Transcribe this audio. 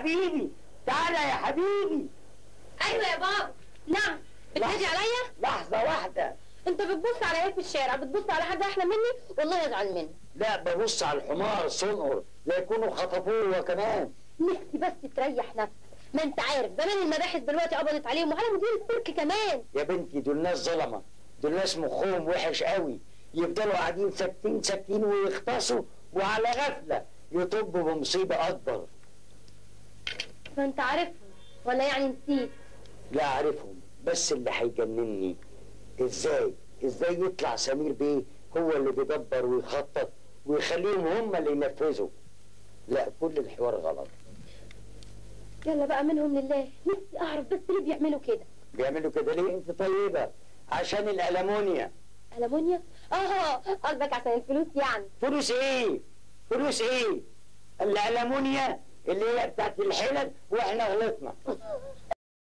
حبيبي تعالى يا حبيبي ايوه يا بابا نعم بتنادي عليا لحظة واحدة انت بتبص على ايه في الشارع بتبص على حد احلى مني والله يزعل مني لا ببص على الحمار صنقر لا يكونوا خطفوه هو كمان نفسي بس تريح نفسك ما انت عارف زمان المباحث دلوقتي قبضت عليهم وعلى مدير السيرك كمان يا بنتي دول ناس ظلمة دول ناس مخهم وحش قوي يفضلوا قاعدين ساكتين ساكتين ويختصوا وعلى غفلة يطبوا بمصيبة أكبر ما انت عارفهم ولا يعني نسيت لا أعرفهم بس اللي هيجنني إزاي إزاي يطلع سمير بيه هو اللي بيدبر ويخطط ويخليهم هم اللي ينفذوا لا كل الحوار غلط يلا بقى منهم لله نفسي اعرف بس ليه بيعملوا كده بيعملوا كده ليه انت طيبة عشان الألمونيا ألمونيا اه قصدك عشان الفلوس يعني فلوس ايه فلوس ايه الألمونيا اللي هي بتاعت الحلل واحنا غلطنا